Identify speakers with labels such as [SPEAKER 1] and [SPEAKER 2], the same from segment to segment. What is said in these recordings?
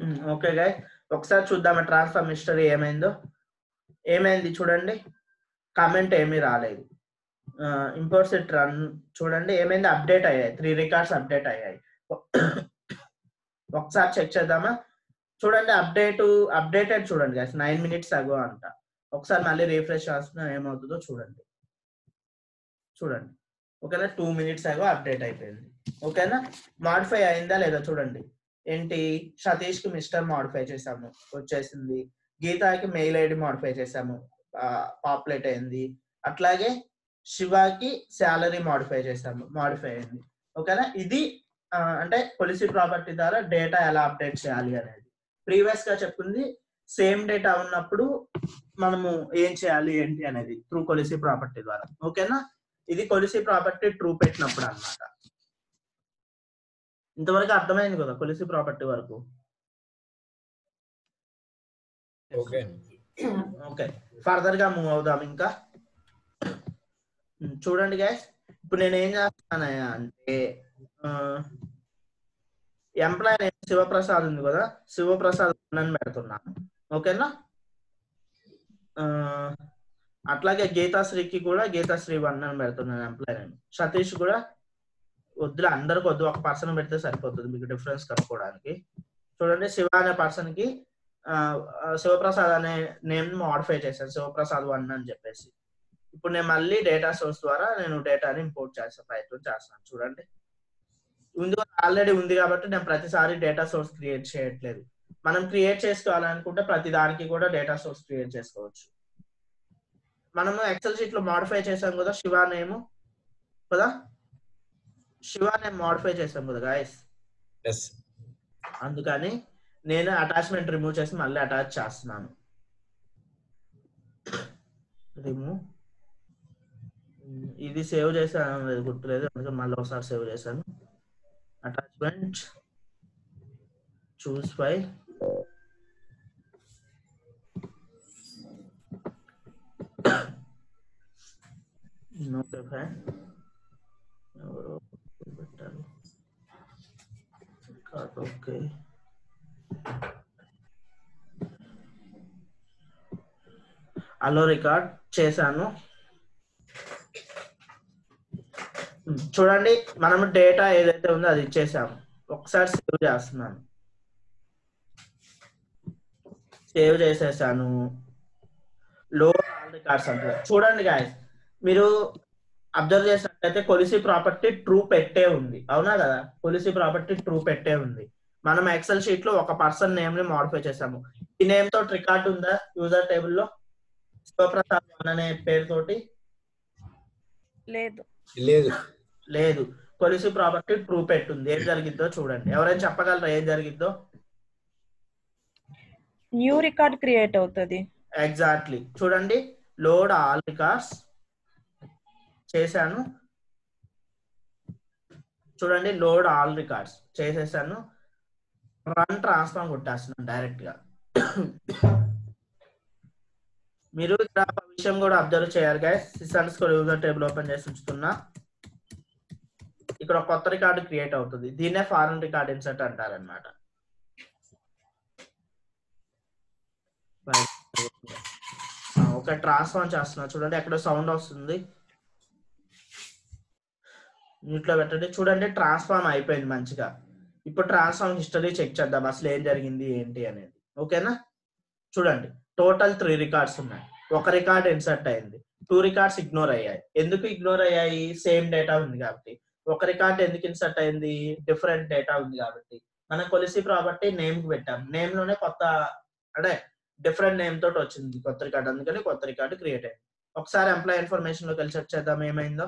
[SPEAKER 1] Okay guy ఒకసారి చూద్దామా transfer history ఏమైందో ఏమైంది చూడండి కామెంట్ ఏమీ రాలేదు ఇంపోర్ట్స్ రన్ చూడండి ఏమైంది అప్డేట్ అయ్యాయి త్రీ రికార్డ్స్ అప్డేట్ అయ్యాయి ఒకసారి చెక్ చేద్దామా చూడండి అప్డేట్ అప్డేటెడ్ చూడండి గైస్ నైన్ మినిట్స్ అగో అంట ఒకసారి మళ్ళీ రీఫ్రెష్ చేస్తున్నా ఏమవుతుందో చూడండి చూడండి ఓకేనా టూ మినిట్స్ అగో అప్డేట్ అయిపోయింది ఓకేనా మాడిఫై అయిందా లేదా చూడండి ఏంటి సతీష్ కి మిస్టర్ మాడిఫై చేసాము వచ్చేసింది గీతాకి మెయిల్ ఐడి మాడిఫై చేసాము పాపులేట్ అయింది అట్లాగే శివాకి శాలరీ మాడిఫై చేసాము మాడిఫై అయింది ఓకేనా ఇది ఆ, అంటే పాలసీ ప్రాపర్టీ ద్వారా డేటా ఎలా అప్డేట్ చేయాలి అనేది ప్రీవియస్ గా చెప్పింది సేమ్ డేటా ఉన్నప్పుడు మనము ఏం చేయాలి ఏంటి అనేది త్రూ కొలిసి ప్రాపర్టీ ద్వారా ఓకేనా ఇది కొలిసి ప్రాపర్టీ ట్రూ పెట్టినప్పుడు అన్నమాట ఇంతవరకు అర్థమైంది కదా కొలిసి ప్రాపర్టీ వరకు
[SPEAKER 2] ఓకే
[SPEAKER 1] ఓకే ఫర్దర్ గా మూవ్ అవుదాం ఇంకా ఉమ్, చూడండి గైస్ ఇప్పుడు నేను ఏం చేస్తానయ్యా అంటే ఎంప్లాయ్ నేమ్ శివప్రసాద్ ఉంది కదా శివప్రసాద్ అని పెడుతున్నాను ఓకేనా ఆ, అట్లాగే గీతాశ్రీకి కూడా గీతాశ్రీ వన్ అని పెడుతున్నాను ఎంప్లాయ్ నేమ్ సతీష్ కూడా వద్దులే అందరికి వద్దు ఒక పర్సన్ పెడితే సరిపోతుంది మీకు డిఫరెన్స్ కనుక్కోవడానికి చూడండి శివ అనే పర్సన్ కి ఆ, ఆ, శివప్రసాద్ అనే నేమ్ మోడిఫై చేశాను శివప్రసాద్ వన్ అని చెప్పేసి ఇప్పుడు నేను మళ్ళీ డేటా సోర్స్ ద్వారా నేను డేటాని ఇంపోర్ట్ చేసే ప్రయత్నం చేస్తాను చూడండి ఉంది ఆల్రెడీ ఉంది కాబట్టి నేను ప్రతిసారి డేటా సోర్స్ క్రియేట్ చేయట్లేదు మనం క్రియేట్ చేసుకోవాలనుకుంటే ప్రతి దానికి కూడా డేటా సోర్స్ క్రియేట్ చేసుకోవచ్చు మనము ఎక్సెల్ షీట్ లో మాడిఫై చేసాం కదా శివ నేమ్ కదా శివ నేమ్ మాడిఫై చేసాం కదా గాయస్
[SPEAKER 2] ఎస్
[SPEAKER 1] అందుకని నేను అటాచ్మెంట్ రిమూవ్ చేసి మళ్ళీ అటాచ్ చేస్తున్నాను రిమూవ్ ఇది సేవ్ చేశాను అది గుర్తులేదు అందుకని మళ్ళీ ఒకసారి సేవ్ చేశాను attachment choose file okay fine ఎవరో పెట్టారు ఓకే అలో రికార్డ్ చేశాను ఉమ్, చూడండి మనము డేటా ఏదైతే ఉందో అది ఇచ్చేసాము ఒకసారి సేవ్ చేస్తున్నాను సేవ్ చేసేసాను లో ఆల్ రికార్డ్స్ అంటారు చూడండి గాయస్ మీరు అబ్జర్వ్ చేసినట్లయితే కొలిసి ప్రాపర్టీ ట్రూ పెట్టే ఉంది అవునా కదా కొలిసి ప్రాపర్టీ ట్రూ పెట్టే ఉంది మనం ఎక్సెల్ షీట్ లో ఒక పర్సన్ నేమ్ ని మాడిఫై చేసాము ఈ నేమ్ తోటి రికార్డ్ ఉందా యూజర్ టేబుల్ లో శివప్రసాద్ వన్ అనే పేరుతోటి
[SPEAKER 3] లేదు
[SPEAKER 2] లేదు
[SPEAKER 1] లేదు కొలిసి ప్రాపర్టీ ట్రూ పెట్టుంది ఏం జరిగిద్దో చూడండి ఎవరైనా చెప్పగలరా ఏం జరిగిద్దో
[SPEAKER 3] న్యూ రికార్డ్ క్రియేట్ అవుతుంది
[SPEAKER 1] ఎగ్జాక్ట్లీ చూడండి లోడ్ ఆల్ రికార్డ్స్ చేశాను చూడండి లోడ్ ఆల్ రికార్డ్స్ చేసేసాను రన్ ట్రాన్స్ఫార్మ్ కొట్టేస్తున్నాను డైరెక్ట్ గా మీరు ఇక్కడ ఒక విషయం కూడా అబ్జర్వ్ చేయాలి గైస్ సిస్టమ్స్ కూడా యూజర్ టేబుల్ ఓపెన్ చేసి ఉంచుతున్నా ఇక్కడ ఒక కొత్త రికార్డు క్రియేట్ అవుతుంది దీన్నే ఫారెన్ రికార్డ్ ఇన్సర్ట్ అంటారనమాట ఒక ట్రాన్స్ఫార్మ్ చేస్తున్నా చూడండి ఎక్కడ సౌండ్ వస్తుంది నీటిలో పెట్టండి చూడండి ట్రాన్స్ఫార్మ్ అయిపోయింది మంచిగా ఇప్పుడు ట్రాన్స్ఫార్మ్ హిస్టరీ చెక్ చేద్దాం అసలు ఏం జరిగింది ఏంటి అనేది ఓకేనా చూడండి టోటల్ త్రీ రికార్డ్స్ ఉన్నాయి ఒక రికార్డ్ ఇన్సర్ట్ అయింది టూ రికార్డ్స్ ఇగ్నోర్ అయ్యాయి ఎందుకు ఇగ్నోర్ అయ్యాయి సేమ్ డేటా ఉంది కాబట్టి ఒక రికార్డ్ ఎందుకు ఇన్సర్ట్ అయింది డిఫరెంట్ డేటా ఉంది కాబట్టి మనం కొలిసి ప్రాపర్టీ నేమ్ కి పెట్టాం నేమ్ లోనే కొత్త అంటే డిఫరెంట్ నేమ్ తోటి వచ్చింది కొత్త రికార్డ్ అందుకని కొత్త రికార్డు క్రియేట్ అయింది ఒకసారి ఎంప్లాయ్ ఇన్ఫర్మేషన్ లోకి వెళ్ళి చెక్ చేద్దాం ఏమైందో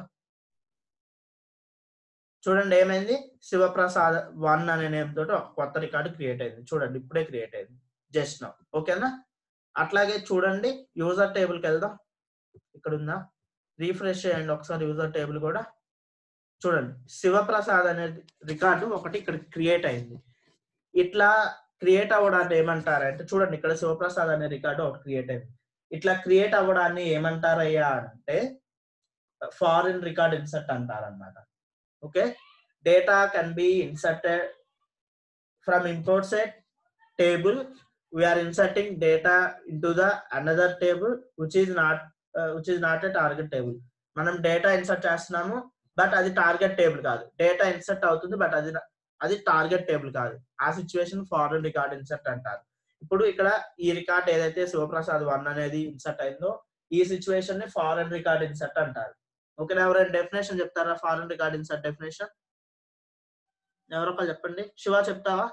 [SPEAKER 1] చూడండి ఏమైంది శివప్రసాద్ వన్ అనే నేమ్ తోటి ఒక కొత్త రికార్డు క్రియేట్ అయింది చూడండి ఇప్పుడే క్రియేట్ అయింది జస్ట్ నౌ ఓకేనా అట్లాగే చూడండి యూజర్ టేబుల్ కి వెళ్దాం ఇక్కడ ఉందా రీఫ్రెష్ చేయండి ఒకసారి యూజర్ టేబుల్ కూడా చూడండి శివప్రసాద్ అనే రికార్డు ఒకటి ఇక్కడ క్రియేట్ అయింది ఇట్లా క్రియేట్ అవ్వడాన్ని ఏమంటారంటే చూడండి ఇక్కడ శివప్రసాద్ అనే రికార్డు ఒకటి క్రియేట్ అయింది ఇట్లా క్రియేట్ అవ్వడాన్ని ఏమంటారయ్యా అంటే ఫారిన్ రికార్డ్ ఇన్సర్ట్ అంటారన్నమాట okay data can be inserted from import set table we are inserting data into the another table which is not uh, which is not a target table మనం data insert చేస్తున్నాము but అది target table కాదు data insert అవుతుంది but అది అది target table కాదు ఆ situation foreign record insert అంటారు ఇప్పుడు ఇక్కడ ఈ రికార్డ్ ఏదైతే శివప్రసాద్ వన్ అనేది ఇన్సర్ట్ అయిందో ఈ సిచ్యువేషన్ ని ఫారెన్ రికార్డ్ ఇన్సర్ట్ అంటారు ఓకేనా ఎవరైనా డెఫినేషన్ చెప్తారా ఫారెన్ రికార్డ్ ఇన్సర్ట్ డెఫినేషన్ ఎవరొకరు చెప్పండి శివ చెప్తావా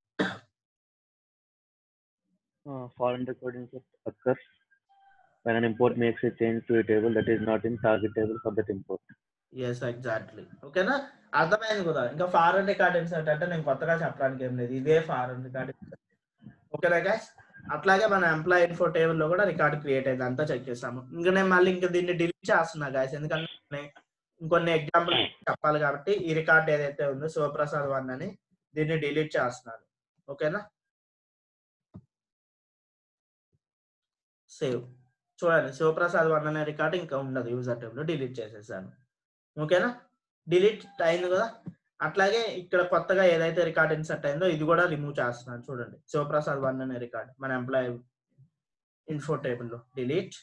[SPEAKER 4] Uh, foreign record insert occurs when an import makes a change to a table that is not in target table for that import.
[SPEAKER 1] Yes exactly ఓకేనా అర్థమైంది కదా ఇంకా ఫారెన్ రికార్డ్ ఇన్సర్ట్ అంటే నేను కొత్తగా చెప్పడానికి ఏం లేదు ఇదే ఫారెన్ రికార్డ్ ఓకేనా గైస్ అట్లాగే మన ఎంప్లాయ్ ఇన్ఫో టేబుల్ లో కూడా రికార్డ్ క్రియేట్ అయింది అంతా చెక్ చేసాము ఇంకా నేను మళ్ళీ ఇంకా దీన్ని డిలీట్ చేస్తున్నా గైస్ ఎందుకంటే నేను ఇంకొన్ని ఎగ్జాంపుల్ చెప్పాలి కాబట్టి ఈ రికార్డ్ ఏదైతే ఉందో శివప్రసాద్ వన్ అని దీన్ని డిలీట్ చేస్తున్నాను ఓకేనా సేవ్ చూడండి శివప్రసాద్ వన్ అనే రికార్డ్ ఇంకా ఉండదు యూజర్ టేబుల్ డిలీట్ చేసేసాను ఓకేనా డిలీట్ అయింది కదా అట్లాగే ఇక్కడ కొత్తగా ఏదైతే రికార్డ్ ఇన్సర్ట్ అయిందో ఇది కూడా రిమూవ్ చేస్తున్నాను చూడండి శివప్రసాద్ వన్ అనే రికార్డ్ మన ఎంప్లాయ్ ఇన్ఫో టేబుల్లో డిలీట్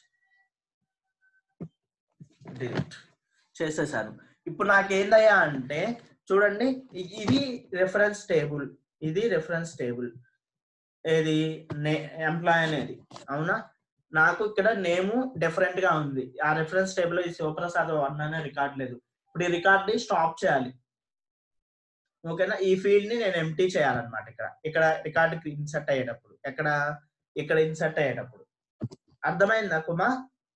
[SPEAKER 1] డిలీట్ చేసేసాను ఇప్పుడు నాకేందయ్యా అంటే చూడండి ఇ- ఇది రెఫరెన్స్ టేబుల్ ఇది రెఫరెన్స్ టేబుల్ ఏది ఎంప్లాయ్ అనేది అవునా నాకు ఇక్కడ నేము డిఫరెంట్ గా ఉంది ఆ రెఫరెన్స్ టేబుల్ ఈ శివప్రసాద్ వన్ అనే రికార్డ్ లేదు ఇప్పుడు ఈ రికార్డ్ ని స్టాప్ చేయాలి ఓకేనా ఈ ఫీల్డ్ ని నేను ఎంటీ చేయాలన్నమాట ఇక్కడ ఇక్కడ రికార్డ్ ఇన్సర్ట్ అయ్యేటప్పుడు ఎక్కడ ఇక్కడ ఇన్సర్ట్ అయ్యేటప్పుడు అర్థమైందా కుమా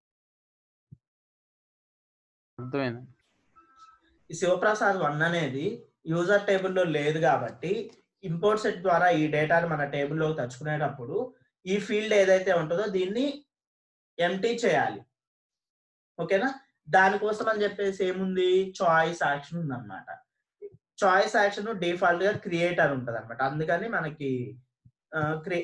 [SPEAKER 5] అర్థమైంది
[SPEAKER 1] ఈ శివప్రసాద్ వన్ అనేది యూజర్ టేబుల్లో లేదు కాబట్టి ఇంపోర్ట్ సెట్ ద్వారా ఈ డేటాను మన టేబుల్లో తెచ్చుకునేటప్పుడు ఈ ఫీల్డ్ ఏదైతే ఉంటుందో దీన్ని ఎంటీ చేయాలి ఓకేనా దానికోసం అని చెప్పేసి ఏముంది చాయిస్ యాక్షన్ ఉందన్నమాట చాయిస్ యాక్షన్ డిఫాల్ట్ గా క్రియేట్ అని ఉంటది అనమాట అందుకని మనకి క్రియ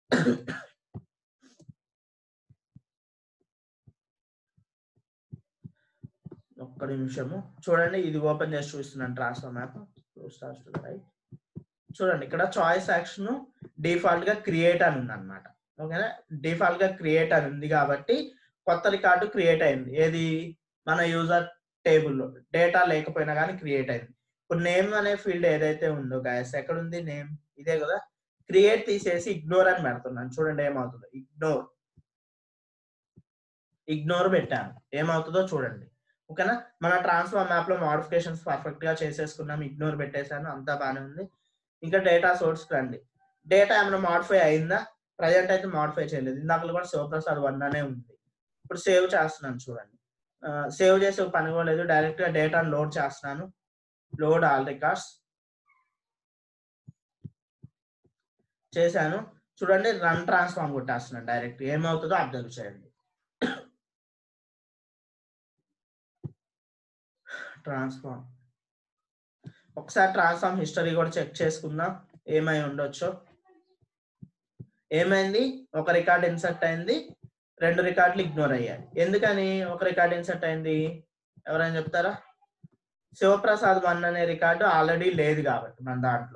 [SPEAKER 1] ఒక్క నిమిషము చూడండి ఇది ఓపెన్ చేసి చూస్తున్నాను ట్రాన్స్ఫర్ మ్యాప్ రైట్ చూడండి ఇక్కడ చాయిస్ యాక్షన్ డిఫాల్ట్ గా క్రియేట్ అని ఉంది అనమాట ఓకేనా డిఫాల్ట్ గా క్రియేట్ అని ఉంది కాబట్టి కొత్త రికార్డు క్రియేట్ అయింది ఏది మన యూజర్ టేబుల్లో డేటా లేకపోయినా కానీ క్రియేట్ అయింది ఇప్పుడు నేమ్ అనే ఫీల్డ్ ఏదైతే ఉందో గాయస్ ఎక్కడ ఉంది నేమ్ ఇదే కదా క్రియేట్ తీసేసి ఇగ్నోర్ అని పెడుతున్నాను చూడండి ఏమవుతుందో ఇగ్నోర్ ఇగ్నోర్ పెట్టాను ఏమవుతుందో చూడండి ఓకేనా మన ట్రాన్స్ఫర్ మ్యాప్ లో మోడిఫికేషన్స్ పర్ఫెక్ట్ గా చేసేసుకున్నాం ఇగ్నోర్ పెట్టేశాను అంతా బాగానే ఉంది ఇంకా డేటా సోర్స్ రండి డేటా ఏమైనా మాడిఫై అయిందా ప్రజెంట్ అయితే మాడిఫై చేయలేదు ఇందాక కూడా శివప్రసాద్ వన్ అనే ఉంది ఇప్పుడు సేవ్ చేస్తున్నాను చూడండి సేవ్ చేసే పని కూడా లేదు డైరెక్ట్ గా డేటాను లోడ్ చేస్తున్నాను లోడ్ ఆల్ రికార్డ్స్ చేశాను చూడండి రన్ ట్రాన్స్ఫార్మ్ కొట్టేస్తున్నాను డైరెక్ట్ ఏమవుతుందో అబ్జర్వ్ చేయండి ట్రాన్స్ఫార్మ్ ఒకసారి ట్రాన్స్ఫార్మ్ హిస్టరీ కూడా చెక్ చేసుకుందాం ఏమై ఉండొచ్చో ఏమైంది ఒక రికార్డ్ ఇన్సర్ట్ అయింది రెండు రికార్డులు ఇగ్నోర్ అయ్యాయి ఎందుకని ఒక రికార్డ్ ఇన్సర్ట్ అయింది ఎవరైనా చెప్తారా శివప్రసాద్ వన్ అనే రికార్డు ఆల్రెడీ లేదు కాబట్టి మన దాంట్లో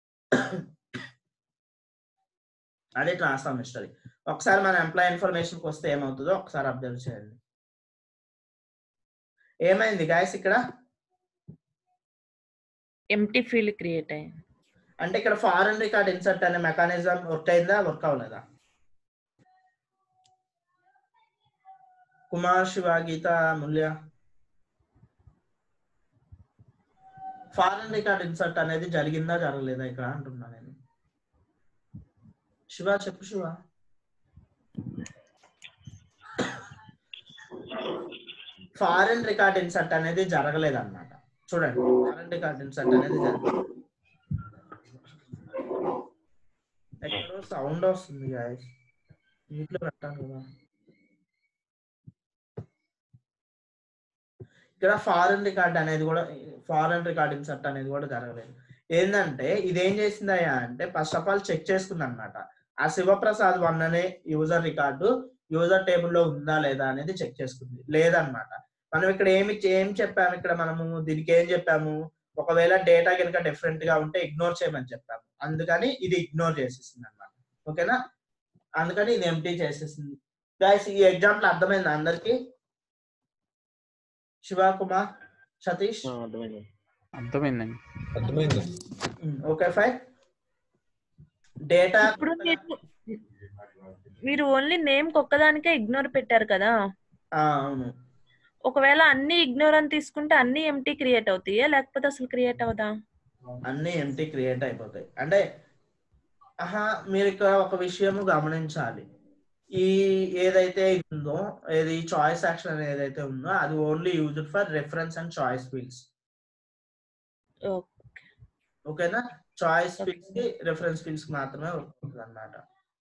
[SPEAKER 1] అదే ట్రాన్స్ఫార్మ్ హిస్టరీ ఒకసారి మన ఎంప్లాయ్ ఇన్ఫర్మేషన్కి వస్తే ఏమవుతుందో ఒకసారి అబ్జర్వ్ చేయండి ఏమైంది గాయస్ ఇక్కడ
[SPEAKER 3] ఎంటీ ఫీల్డ్ క్రియేట్ అయ్యింది
[SPEAKER 1] అంటే ఇక్కడ ఫారెన్ రికార్డ్ ఇన్సర్ట్ అనే మెకానిజం వర్క్ అయిందా వర్క్ అవ్వలేదా Kumar Shiva Geetha Mulya foreign record insert అనేది జరిగిందా జరగలేదా ఇక్కడ అంటున్నా నేను శివ చెప్పు శివ ఫారెన్ రికార్డ్ ఇన్సర్ట్ అనేది జరగలేదు అన్నమాట చూడండి ఫారెన్ రికార్డ్ ఇన్సర్ట్ అనేది జరగలేదు ఎక్కడో సౌండ్ వస్తుంది గాయస్ ఇంట్లో పెట్టాలి కదా ఇక్కడ ఫారెన్ రికార్డ్ అనేది కూడా ఫారెన్ రికార్డ్ ఇన్సర్ట్ అనేది కూడా జరగలేదు ఏంటంటే ఇదేం చేసిందయ్యా అంటే ఫస్ట్ ఆఫ్ ఆల్ చెక్ చేసుకుంది అనమాట ఆ శివప్రసాద్ వన్ అనే యూజర్ రికార్డు యూజర్ టేబుల్లో ఉందా లేదా అనేది చెక్ చేసుకుంది లేదన్నమాట మనం ఇక్కడ ఏమి ఏం చెప్పాము ఇక్కడ మనము దీనికి ఏం చెప్పాము ఒకవేళ డేటా కనుక డిఫరెంట్ గా ఉంటే ఇగ్నోర్ చేయమని చెప్పాము అందుకని ఇది ఇగ్నోర్ చేసేసింది అనమాట ఓకేనా అందుకని ఇది ఎంటీ చేసేసింది గైస్ ఈ ఎగ్జాంపుల్ అర్థమైందా అందరికి శివ కుమార్ సతీష్
[SPEAKER 4] ఆ, అర్థమైంది
[SPEAKER 5] అర్థమైందండి
[SPEAKER 2] అర్థమైంది
[SPEAKER 1] ఓకే ఫైన్ డేటా
[SPEAKER 3] ఇప్పుడు మీరు మీరు ఓన్లీ నేమ్ ఒక్కదానికే ఇగ్నోర్ పెట్టారు కదా
[SPEAKER 1] అవును
[SPEAKER 3] ఒకవేళ అన్ని ఇగ్నోర్ అని తీసుకుంటే అన్ని ఎంటీ క్రియేట్ అవుతాయా లేకపోతే అసలు క్రియేట్ అవుదా
[SPEAKER 1] అన్ని ఎంటీ క్రియేట్ అయిపోతాయి అంటే ఆహా మీరు ఇక్కడ ఒక విషయం గమనించాలి ఈ ఏదైతే ఇది ఉందో ఏది చాయిస్ యాక్షన్ అనేది ఏదైతే ఉందో అది only used for reference and choice fields
[SPEAKER 3] okay
[SPEAKER 1] ఓకేనా చాయిస్ ఫీల్డ్స్ కి రెఫరెన్స్ ఫీల్డ్స్ కి మాత్రమే ఉంటుంది అనమాట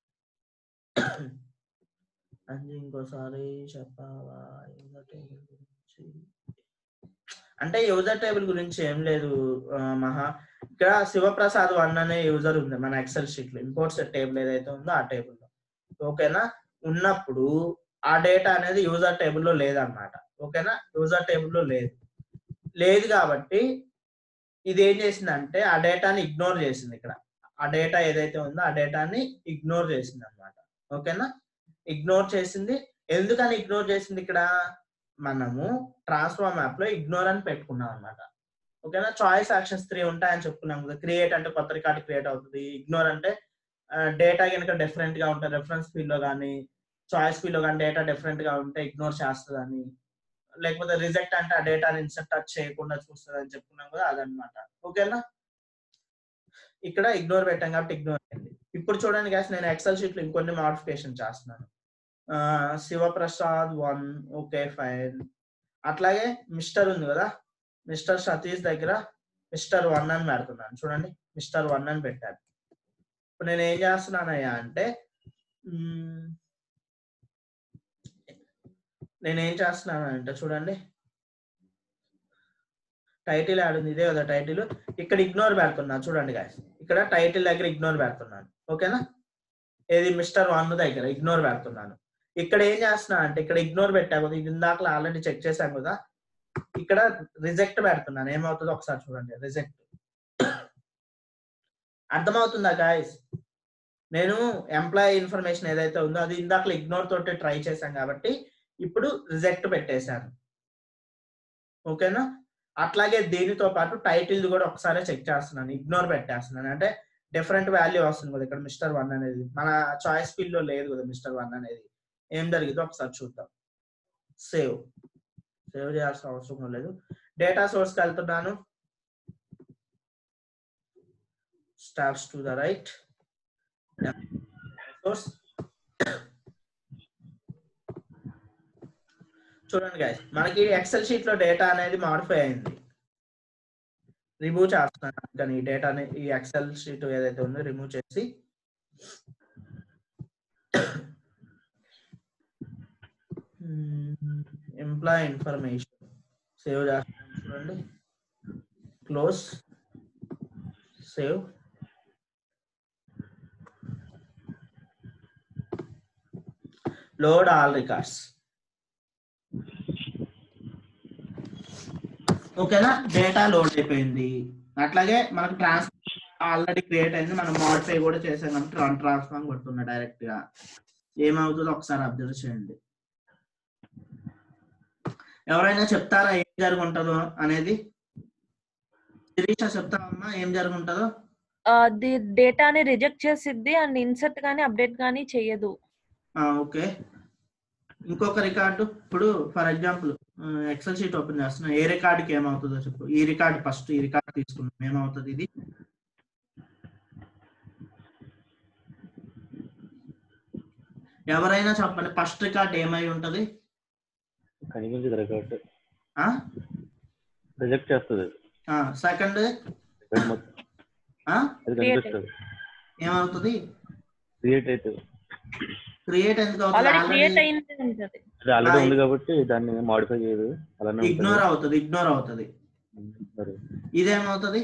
[SPEAKER 1] అంజీ ఇంకోసారి చెప్పావా యూజర్ టేబుల్ గురించి అంటే యూజర్ టేబుల్ గురించి ఏం లేదు ఆ, మహా ఇక్కడ శివప్రసాద్ వన్ అనే యూజర్ ఉంది మన ఎక్సెల్ షీట్ లో ఇంపోర్ట్స్ టేబుల్ ఏదైతే ఉందో ఆ టేబుల్ లో ఓకేనా ఉన్నప్పుడు ఆ డేటా అనేది యూజర్ టేబుల్ లో లేదన్నమాట ఓకేనా యూజర్ టేబుల్ లో లేదు లేదు కాబట్టి ఇది ఏం చేసిందంటే ఆ డేటాని ఇగ్నోర్ చేసింది ఇక్కడ ఆ డేటా ఏదైతే ఉందో ఆ డేటాని ఇగ్నోర్ చేసింది అనమాట ఓకేనా ఇగ్నోర్ చేసింది ఎందుకని ఇగ్నోర్ చేసింది ఇక్కడ మనము ట్రాన్స్ఫార్మ్ యాప్ లో ఇగ్నోర్ అని పెట్టుకున్నాం అనమాట ఓకేనా చాయిస్ యాక్షన్స్ త్రీ ఉంటాయని చెప్పుకున్నాం కదా క్రియేట్ అంటే కొత్త రికార్డ్ క్రియేట్ అవుతుంది ఇగ్నోర్ అంటే డేటా కనుక డిఫరెంట్ గా ఉంటే రెఫరెన్స్ ఫీల్డ్ లో కానీ చాయిస్ ఫీల్డ్ లో కానీ డేటా డిఫరెంట్ గా ఉంటే ఇగ్నోర్ చేస్తుందని లేకపోతే రిజెక్ట్ అంటే ఆ డేటాని ఇన్సర్ట్ టచ్ చేయకుండా చూస్తుంది అని చెప్పుకున్నాం కదా అదనమాట ఓకేనా ఇక్కడ ఇగ్నోర్ పెట్టాం కాబట్టి ఇగ్నోర్ అయింది ఇప్పుడు చూడండి గ్యాస్ నేను ఎక్సెల్ షీట్ లో ఇంకొన్ని మాడిఫికేషన్ చేస్తున్నాను ఆ, శివప్రసాద్ వన్ ఓకే ఫైన్ అట్లాగే మిస్టర్ ఉంది కదా మిస్టర్ సతీష్ దగ్గర మిస్టర్ వన్ అని పెడుతున్నాను చూడండి మిస్టర్ వన్ అని పెట్టాను ఇప్పుడు నేను ఏం చేస్తున్నానయ్యా అంటే మ్మ్, నేను ఏం చేస్తున్నాను అంటే చూడండి టైటిల్ యాడ్ ఉంది ఇదే కదా టైటిల్ ఇక్కడ ఇగ్నోర్ పెడుతున్నాను చూడండి గాయస్ ఇక్కడ టైటిల్ దగ్గర ఇగ్నోర్ పెడుతున్నాను ఓకేనా ఏది మిస్టర్ వన్ దగ్గర ఇగ్నోర్ పెడుతున్నాను ఇక్కడ ఏం చేస్తున్నా అంటే ఇక్కడ ఇగ్నోర్ పెట్టా కదా ఇది ఇందాక ఆల్రెడీ చెక్ చేశాం కదా ఇక్కడ రిజెక్ట్ పెడుతున్నాను ఏమవుతుందో ఒకసారి చూడండి రిజెక్ట్ అర్థమవుతుందా గాయస్ నేను ఎంప్లాయీ ఇన్ఫర్మేషన్ ఏదైతే ఉందో అది ఇందాక ఇగ్నోర్ తోటి ట్రై చేశాం కాబట్టి ఇప్పుడు రిజెక్ట్ పెట్టేశాను ఓకేనా అట్లాగే దీనితో పాటు టైటిల్ కూడా ఒకసారి చెక్ చేస్తున్నాను ఇగ్నోర్ పెట్టేస్తున్నాను అంటే డిఫరెంట్ వాల్యూ వస్తుంది కదా ఇక్కడ మిస్టర్ వన్ అనేది మన చాయిస్ ఫీల్డ్ లో లేదు కదా మిస్టర్ వన్ అనేది ఏం జరిగిందో ఒకసారి చూద్దాం సేవ్ సేవ్ చేయాల్సిన అవసరం లేదు డేటా సోర్స్ కి వెళ్తున్నాను stars to the right source చూడండి గాయస్ మనకి ఎక్సెల్ షీట్ లో డేటా అనేది మాడిఫై అయింది రిమూవ్ చేస్తున్నాను కానీ ఈ డేటాని ఈ ఎక్సెల్ షీట్ ఏదైతే ఉందో రిమూవ్ చేసి ఎంప్లాయ్ ఇన్ఫర్మేషన్ సేవ్ చేస్తున్నాను చూడండి close save load all records ఓకేనా డేటా లోడ్ అయిపోయింది అట్లాగే మనకు ట్రాన్స్ ఆల్రెడీ క్రియేట్ అయింది మనం మోడిఫై కూడా చేసాం కాబట్టి ట్రాన్స్ఫార్మ్ కొడుతున్నా డైరెక్ట్ గా ఏమవుతుందో ఒకసారి అబ్జర్వ్ చేయండి ఎవరైనా చెప్తారా ఏం జరుగుంటుందో అనేది శిరీష చెప్తావమ్మా ఏం జరుగుంటుందో
[SPEAKER 3] అది డేటాని రిజెక్ట్ చేసిద్ది అండ్ ఇన్సర్ట్ కానీ అప్డేట్ కానీ చెయ్యదు
[SPEAKER 1] ఓకే ఇంకొక రికార్డు ఇప్పుడు for example Excel sheet open చేస్తున్నా ఏ రికార్డుకి ఏమవుతుందో చెప్పు ఈ రికార్డు ఫస్ట్ ఈ రికార్డు తీసుకున్నాం ఏమవుతుంది ఇది ఎవరైనా చెప్పండి ఫస్ట్ రికార్డ్ ఏమై ఉంటది
[SPEAKER 4] కనిపించదు రికార్డ్
[SPEAKER 1] ఆ
[SPEAKER 4] రిజెక్ట్ చేస్తుంది
[SPEAKER 1] సెకండ్
[SPEAKER 4] రికార్డ్ మొత్తం అది
[SPEAKER 3] Create
[SPEAKER 4] కనిపిస్తుంది
[SPEAKER 1] ఏమవుతుంది
[SPEAKER 4] క్రియేట్ అవుతుంది
[SPEAKER 1] క్రియేట్ ఎందుకు అవుతుంది
[SPEAKER 3] ఆల్రెడీ క్రియేట్
[SPEAKER 1] ఆల్రెడీ
[SPEAKER 3] అయింది ఉంటది
[SPEAKER 4] అది ఆల్రెడీ
[SPEAKER 1] Ah,
[SPEAKER 4] ఉంది కాబట్టి దాన్ని మాడిఫై చేయదు అలానే
[SPEAKER 1] ఇగ్నోర్ అవుతుంది ఇగ్నోర్ అవుతుంది
[SPEAKER 4] సరే
[SPEAKER 1] ఇదేమవుతుంది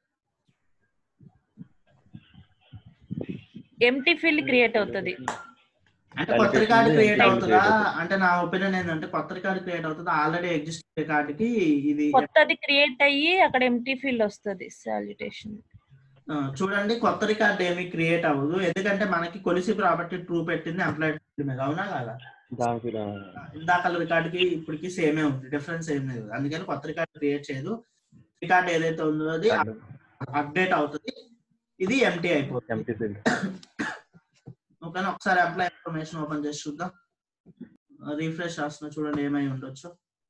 [SPEAKER 3] ఎంటీ ఫీల్డ్ క్రియేట్ అవుతది
[SPEAKER 1] అంటే కొత్త
[SPEAKER 4] Validation
[SPEAKER 1] రికార్డ్
[SPEAKER 4] ని
[SPEAKER 1] క్రియేట్
[SPEAKER 4] create
[SPEAKER 1] అవుతుందా
[SPEAKER 4] అవుతుంది.
[SPEAKER 1] అంటే నా ఒపీనియన్ ఏంటంటే కొత్త రికార్డ్ క్రియేట్ అవుతుందా ఆల్రెడీ ఎగ్జిస్ట్ రికార్డ్ కి ఇది
[SPEAKER 3] కొత్తది క్రియేట్ అయ్యి అక్కడ ఎంటీ ఫీల్డ్ వస్తుంది సాల్యుటేషన్
[SPEAKER 1] ఆ, చూడండి కొత్త రికార్డ్ ఏమీ క్రియేట్ అవ్వదు ఎందుకంటే మనకి కొలిసి ప్రాపర్టీ ట్రూ పెట్టింది ఎంప్లాయ్ మీద అవునా కాదా
[SPEAKER 4] దానికి
[SPEAKER 1] ఇందాక రికార్డ్ కి ఇప్పటికి సేమే ఉంది డిఫరెన్స్ ఏం లేదు అందుకని కొత్త రికార్డ్ క్రియేట్ చేయదు రికార్డ్ ఏదైతే ఉందో అది అప్డేట్ అవుతుంది ఇది ఎంటీ అయిపోతుంది
[SPEAKER 4] ఎంటీ ఫీల్డ్
[SPEAKER 1] ఓకేనా ఒకసారి అప్లై ఇన్ఫర్మేషన్ ఓపెన్ చేసి చూద్దాం రీఫ్రెష్ రాస్తున్నా చూడండి ఏమై ఉండొచ్చు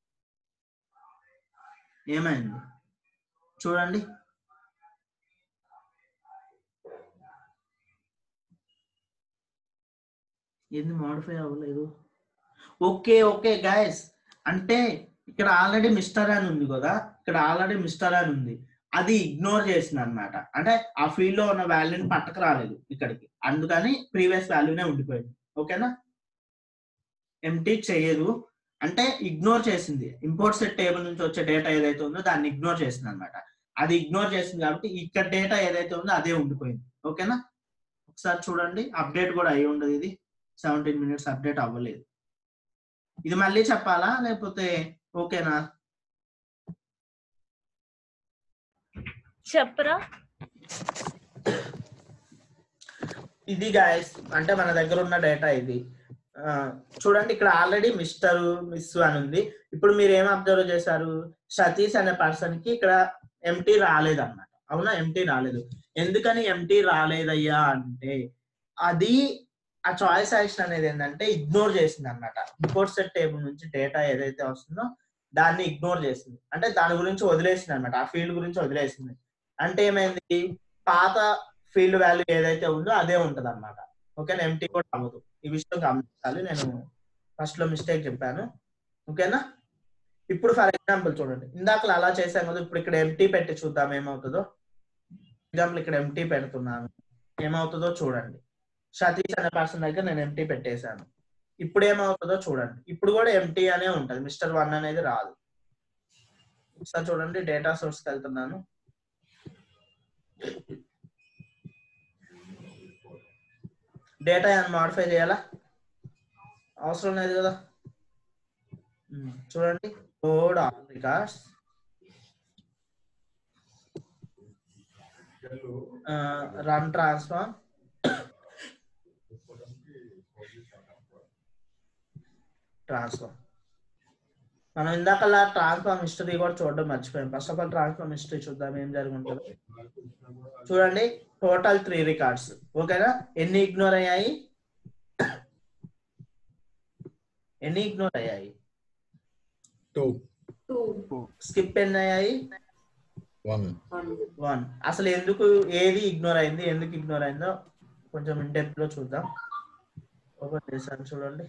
[SPEAKER 1] ఏమైంది చూడండి ఏంది మాడిఫై అవ్వలేదు ఓకే ఓకే గాయస్ అంటే ఇక్కడ ఆల్రెడీ మిస్టర్ అని ఉంది కదా ఇక్కడ ఆల్రెడీ మిస్టర్ అని ఉంది అది ఇగ్నోర్ చేసింది అనమాట అంటే ఆ ఫీల్డ్ లో ఉన్న వాల్యూని పట్టక రాలేదు ఇక్కడికి అందుకని ప్రీవియస్ వాల్యూనే ఉండిపోయింది ఓకేనా ఎంటీ చేయదు అంటే ఇగ్నోర్ చేసింది ఇంపోర్ట్ సెట్ టేబుల్ నుంచి వచ్చే డేటా ఏదైతే ఉందో దాన్ని ఇగ్నోర్ చేసింది అనమాట అది ఇగ్నోర్ చేసింది కాబట్టి ఇక్కడ డేటా ఏదైతే ఉందో అదే ఉండిపోయింది ఓకేనా ఒకసారి చూడండి అప్డేట్ కూడా అయి ఉండదు ఇది సెవెంటీన్ మినిట్స్ అప్డేట్ అవ్వలేదు ఇది మళ్ళీ చెప్పాలా లేకపోతే ఓకేనా
[SPEAKER 3] చెప్పరా
[SPEAKER 1] ఇది గాయస్ అంటే మన దగ్గర ఉన్న డేటా ఇది ఆ, చూడండి ఇక్కడ ఆల్రెడీ మిస్టర్ మిస్ అని ఉంది ఇప్పుడు మీరు ఏం అబ్జర్వ్ చేశారు సతీష్ అనే పర్సన్ కి ఇక్కడ ఎంటీ రాలేదు అన్నమాట అవునా ఎంటీ రాలేదు ఎందుకని ఎంటీ రాలేదయ్యా అంటే అది ఆ చాయిస్ యాక్షన్ అనేది ఏంటంటే ఇగ్నోర్ చేసింది అనమాట ఇంపోర్ట్ సెట్ టేబుల్ నుంచి డేటా ఏదైతే వస్తుందో దాన్ని ఇగ్నోర్ చేసింది అంటే దాని గురించి వదిలేసింది అనమాట ఆ ఫీల్డ్ గురించి వదిలేసింది అంటే ఏమైంది పాత ఫీల్డ్ వాల్యూ ఏదైతే ఉందో అదే ఉంటది అనమాట ఓకేనా ఎంటీ కూడా అవ్వదు ఈ విషయం గమనించాలి నేను ఫస్ట్ లో మిస్టేక్ చెప్పాను ఓకేనా ఇప్పుడు ఫర్ ఎగ్జాంపుల్ చూడండి ఇందాక అలా చేసాం కదా ఇప్పుడు ఇక్కడ ఎంటీ పెట్టి చూద్దాం ఏమవుతుందో ఎగ్జాంపుల్ ఇక్కడ ఎంటీ పెడుతున్నాను ఏమవుతుందో చూడండి సతీష్ అనే పర్సన్ దగ్గర నేను ఎంటీ పెట్టేశాను ఇప్పుడు ఏమవుతుందో చూడండి ఇప్పుడు కూడా ఎంటీ అనే ఉంటది మిస్టర్ వన్ అనేది రాదు ఒకసారి చూడండి డేటా సోర్స్ కి వెళ్తున్నాను డేటా ఏమైనా మాడిఫై చేయాలా అవసరం లేదు కదా ఉమ్, చూడండి code all records run transform transform మనం ఇందాకలా ట్రాన్స్ఫార్మ్ హిస్టరీ కూడా చూడడం మర్చిపోయాం first of all transform history చూద్దాం ఏం జరుగుతుందో చూడండి టోటల్ త్రీ రికార్డ్స్ ఓకేనా ఎన్ని ఇగ్నోర్ అయ్యాయి ఎన్ని ఇగ్నోర్ అయ్యాయి
[SPEAKER 2] టూ
[SPEAKER 1] స్కిప్ ఎన్ని అయ్యాయి
[SPEAKER 2] వన్
[SPEAKER 1] వన్ అసలు ఎందుకు ఏది ఇగ్నోర్ అయింది ఎందుకు ఇగ్నోర్ అయిందో కొంచెం ఇంటెప్త్ లో చూద్దాం ఓపెన్ చేశాను చూడండి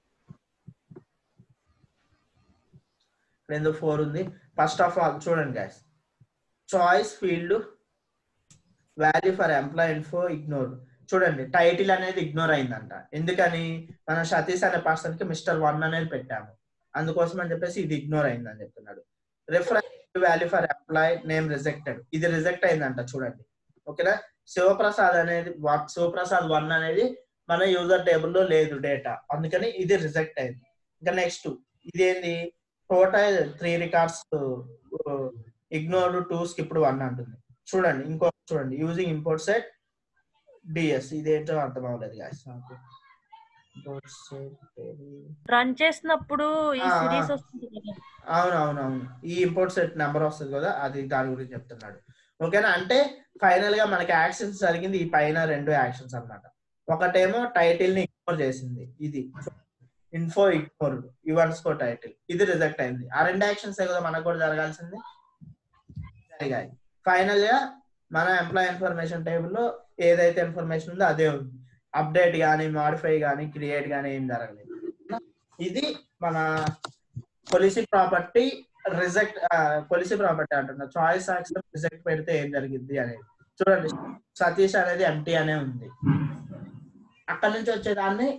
[SPEAKER 1] ఇక్కడ ఎందుకు ఫోర్ ఉంది ఫస్ట్ ఆఫ్ ఆల్ చూడండి guys choice field value for employee info ignore చూడండి టైటిల్ అనేది ఇగ్నోర్ అయిందంట ఎందుకని మనం సతీష్ అనే పర్సన్ కి మిస్టర్ వన్ అనేది పెట్టాము అందుకోసం అని చెప్పేసి ఇది ఇగ్నోర్ అయిందని చెప్తున్నాడు reference value for employee name rejected ఇది రిజెక్ట్ అయిందంట చూడండి ఓకేనా శివప్రసాద్ అనేది వన్ శివప్రసాద్ వన్ అనేది మన యూజర్ టేబుల్ లో లేదు డేటా అందుకని ఇది రిజెక్ట్ అయింది ఇంకా నెక్స్ట్ ఇదేంది total three records ignore two skipped one అంటుంది చూడండి ఇంకో చూడండి యూజింగ్ ఇంపోర్ట్ సెట్ డిఎస్ ఇదేంటో అర్థం అవ్వలేదు guys నాకు Import set table.
[SPEAKER 3] రన్ చేసినప్పుడు ఈ
[SPEAKER 1] ఆ, ఆ.
[SPEAKER 3] సిరీస్ వస్తుంది కదా
[SPEAKER 1] అవును అవును అవును ఈ ఇంపోర్ట్ సెట్ నెంబర్ వస్తుంది కదా అది దాని గురించి చెప్తున్నాడు ఓకేనా అంటే ఫైనల్ గా మనకి యాక్షన్స్ జరిగింది ఈ పైన రెండు యాక్షన్స్ అన్నమాట ఒకటేమో టైటిల్ ని ఇగ్నోర్ చేసింది ఇది ఇన్ఫో ఇగ్నోర్ ఈవెంట్స్ కో టైటిల్ ఇది రిజెక్ట్ అయింది ఆ రెండు యాక్షన్స్ కదా మనకు కూడా జరగాల్సింది జరిగాయి ఫైనల్ గా మన ఎంప్లాయ్ ఇన్ఫర్మేషన్ టేబుల్ లో ఏదైతే ఇన్ఫర్మేషన్ ఉందో అదే ఉంది అప్డేట్ కానీ మాడిఫై కానీ క్రియేట్ కానీ ఏం జరగలేదు ఇది మన policy property reject policy property అంటున్నా చాయిస్ యాక్సెప్ట్ రిజెక్ట్ పెడితే ఏం జరిగింది అనేది చూడండి సతీష్ అనేది ఎంటీ అనే ఉంది అక్కడ నుంచి వచ్చేదాన్ని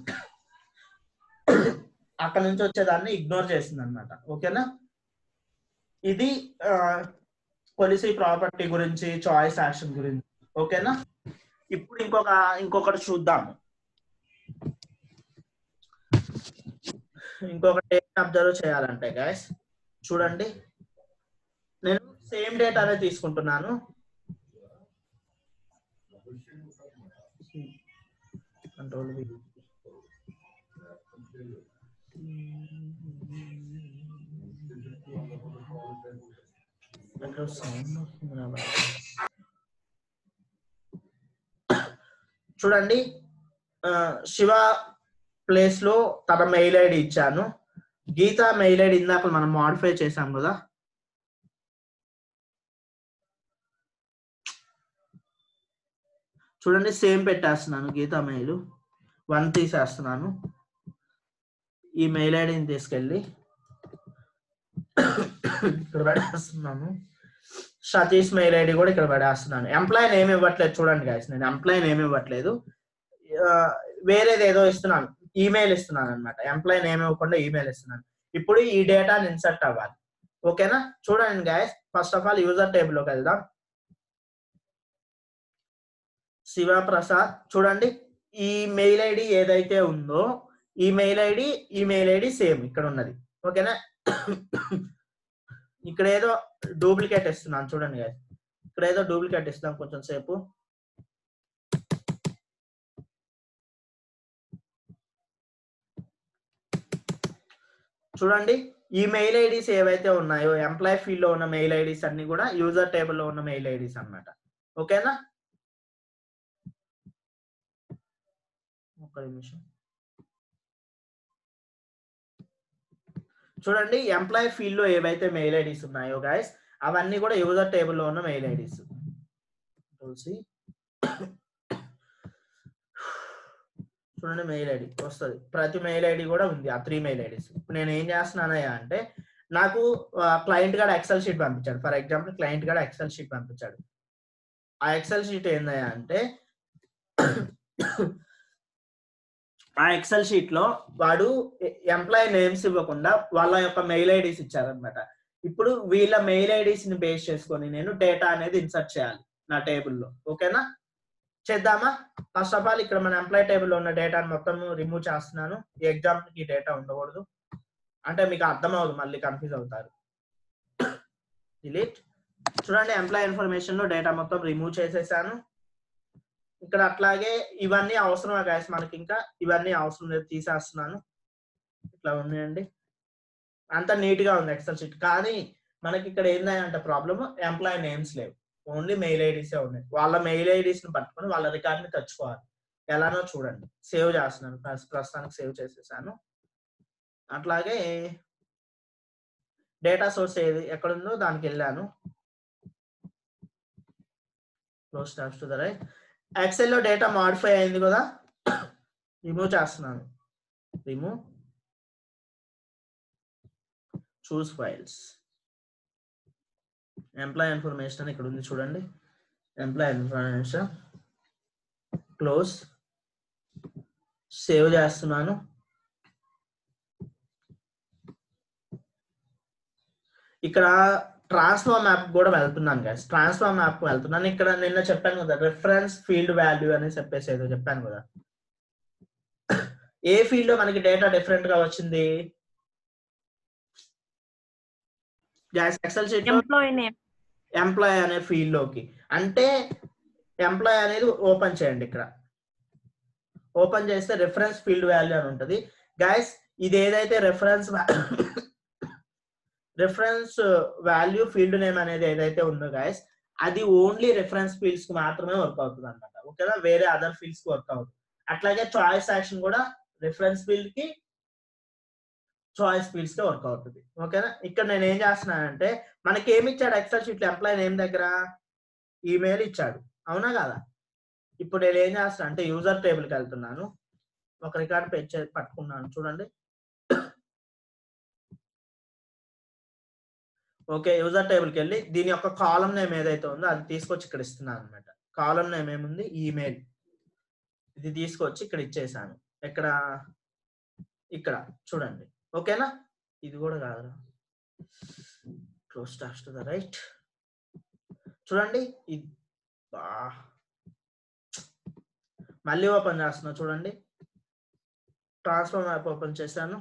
[SPEAKER 1] అక్కడ నుంచి వచ్చేదాన్ని ఇగ్నోర్ చేసింది అనమాట ఓకేనా ఇది పొలిసీ ప్రాపర్టీ గురించి చాయిస్ యాక్షన్ గురించి ఓకేనా ఇప్పుడు ఇంకొక ఇంకొకటి చూద్దాము ఇంకొకటి ఏం అబ్జర్వ్ చేయాలంటే గాయస్ చూడండి నేను సేమ్ డేటానే తీసుకుంటున్నాను కంట్రోల్ వి అక్కడ సౌండ్ వస్తుంది రా బాబు. చూడండి ఆ, శివ ప్లేస్ లో తన మెయిల్ ఐడి ఇచ్చాను గీత మెయిల్ ఐడి ఇందాక మనం మాడిఫై చేసాం కదా చూడండి సేమ్ పెట్టేస్తున్నాను గీత మెయిల్ వన్ తీసేస్తున్నాను ఈ మెయిల్ ఐడిని తీసుకెళ్ళి ఇక్కడ పడేస్తున్నాను సతీష్ మెయిల్ ఐడి కూడా ఇక్కడ పడేస్తున్నాను ఎంప్లాయ్ ఏమి ఇవ్వట్లేదు చూడండి గాయస్ నేను ఎంప్లాయ్ ఏమి ఇవ్వట్లేదు ఆ, వేరేది ఏదో ఇస్తున్నాను ఈమెయిల్ ఇస్తున్నాను అనమాట ఎంప్లాయ్ నేమ్ ఇవ్వకుండా ఈమెయిల్ ఇస్తున్నాను ఇప్పుడు ఈ డేటాని ఇన్సర్ట్ అవ్వాలి ఓకేనా చూడండి guys first of all user టేబుల్లోకి వెళ్దాం శివప్రసాద్ చూడండి ఈ మెయిల్ ఐడి ఏదైతే ఉందో ఈ మెయిల్ ఐడి ఈ మెయిల్ ఐడి సేమ్ ఇక్కడ ఉన్నది ఓకేనా ఇక్కడ ఏదో డూప్లికేట్ ఇస్తున్నాను చూడండి guys. ఇక్కడ ఏదో డూప్లికేట్ ఇస్తాం కొంచెం సేపు చూడండి ఈ మెయిల్ ఐడీస్ ఏవైతే ఉన్నాయో ఎంప్లాయ్ ఫీల్డ్ లో ఉన్న మెయిల్ ఐడీస్ అన్ని కూడా యూజర్ టేబుల్ లో ఉన్న మెయిల్ ఐడీస్ అన్నమాట ఓకేనా ఒక్క నిమిషం చూడండి ఎంప్లాయ్ ఫీల్డ్ లో ఏవైతే మెయిల్ ఐడీస్ ఉన్నాయో గాయస్ అవన్నీ కూడా యూజర్ టేబుల్ లో ఉన్న మెయిల్ ఐడీస్ తులసి చూడండి మెయిల్ ఐడి వస్తుంది ప్రతి మెయిల్ ఐడి కూడా ఉంది ఆ త్రీ మెయిల్ ఐడీస్ ఇప్పుడు నేను ఏం చేస్తున్నానయ్యా అంటే నాకు క్లయింట్ గారు ఎక్సెల్ షీట్ పంపించాడు ఫర్ ఎగ్జాంపుల్ క్లయింట్ గారు ఎక్సెల్ షీట్ పంపించాడు ఆ ఎక్సెల్ షీట్ ఏందయ్యా అంటే ఆ ఎక్సెల్ షీట్ లో వాడు ఎంప్లాయ్ నేమ్స్ ఇవ్వకుండా వాళ్ళ యొక్క మెయిల్ ఐడీస్ ఇచ్చారనమాట ఇప్పుడు వీళ్ళ మెయిల్ ఐడీస్ ని బేస్ చేసుకొని నేను డేటా అనేది ఇన్సర్ట్ చేయాలి నా టేబుల్లో ఓకేనా చేద్దామా ఫస్ట్ ఆఫ్ ఆల్ ఇక్కడ మన ఎంప్లాయ్ టేబుల్ లో ఉన్న డేటాను మొత్తం రిమూవ్ చేస్తున్నాను ఈ ఎగ్జాంపుల్ కి డేటా ఉండకూడదు అంటే మీకు అర్థం అవ్వదు మళ్ళీ కన్ఫ్యూజ్ అవుతారు డిలీట్ చూడండి ఎంప్లాయ్ ఇన్ఫర్మేషన్ లో డేటా మొత్తం రిమూవ్ చేసేసాను ఇక్కడ అట్లాగే ఇవన్నీ అవసరమే గాయస్ మనకి ఇంకా ఇవన్నీ అవసరం లేదు తీసేస్తున్నాను ఇట్లా ఉన్నాయండి అంత నీట్ గా ఉంది ఎక్సెల్ షీట్ కానీ మనకి ఇక్కడ ఏంటంటే ప్రాబ్లమ్ ఎంప్లాయ్ నేమ్స్ లేవు ఓన్లీ మెయిల్ ఐడీసే ఉన్నాయి వాళ్ళ మెయిల్ ఐడీస్ ని పట్టుకొని వాళ్ళ రికార్డ్ ని తెచ్చుకోవాలి ఎలానో చూడండి సేవ్ చేస్తున్నాను ప్రస్- ప్రస్తుతానికి సేవ్ చేసేసాను అట్లాగే డేటా సోర్స్ ఏది ఎక్కడుందో దానికి వెళ్ళాను close tabs to the right Excel లో డేటా మాడిఫై అయింది కదా రిమూవ్ చేస్తున్నాను remove choose files employee information అని ఇక్కడ ఉంది చూడండి ఎంప్లాయ్ ఇన్ఫర్మేషన్ క్లోజ్ సేవ్ చేస్తున్నాను ఇక్కడ ట్రాన్స్ఫార్మ్ యాప్ కూడా వెళ్తున్నాను గైస్ ట్రాన్స్ఫార్మ్ యాప్ వెళ్తున్నాను ఇక్కడ నిన్న చెప్పాను కదా రిఫరెన్స్ ఫీల్డ్ వాల్యూ అని చెప్పేసి ఏదో చెప్పాను కదా ఏ ఫీల్డ్ లో మనకి డేటా డిఫరెంట్ గా వచ్చింది గ్యాస్ ఎక్సెల్ షీట్ లో
[SPEAKER 3] ఎంప్లాయీ నేమ్
[SPEAKER 1] ఎంప్లాయ్ అనే ఫీల్డ్ లోకి అంటే ఎంప్లాయ్ అనేది ఓపెన్ చేయండి ఇక్కడ ఓపెన్ చేస్తే రిఫరెన్స్ ఫీల్డ్ వాల్యూ అని ఉంటుంది గైస్ ఇది ఏదైతే reference reference value field name అనేది ఏదైతే ఉందో గైస్ అది ఓన్లీ రిఫరెన్స్ ఫీల్డ్స్ కి మాత్రమే వర్క్ అవుతుంది అనమాట ఓకేనా వేరే అదర్ ఫీల్డ్స్ కి వర్క్ అవుతుంది అట్లాగే చాయిస్ యాక్షన్ కూడా రిఫరెన్స్ ఫీల్డ్ కి చాయిస్ ఫీల్డ్స్ కి వర్క్ అవుతుంది ఓకేనా ఇక్కడ నేను ఏం చేస్తున్నానంటే మనకి ఏమి ఇచ్చాడు ఎక్సెల్ షీట్ ఎంప్లాయ్ నేమ్ దగ్గర ఈమెయిల్ ఇచ్చాడు అవునా కదా ఇప్పుడు నేను ఏం చేస్తాను అంటే యూజర్ టేబుల్కి వెళ్తున్నాను ఒక రికార్డ్ పేజ్ పట్టుకున్నాను చూడండి ఓకే యూజర్ టేబుల్కి వెళ్ళి దీని యొక్క కాలం నేమ్ ఏదైతే ఉందో అది తీసుకొచ్చి ఇక్కడ ఇస్తున్నాను అనమాట కాలం నేమ్ ఏముంది ఈమెయిల్ ఇది తీసుకొచ్చి ఇక్కడ ఇచ్చేసాను ఇక్కడ ఇక్కడ చూడండి ఓకేనా ఇది కూడా కాదురా close tabs to the right చూడండి ఇది బా మళ్ళీ ఓపెన్ చేస్తున్నా చూడండి ట్రాన్స్ఫార్మ్ యాప్ ఓపెన్ చేశాను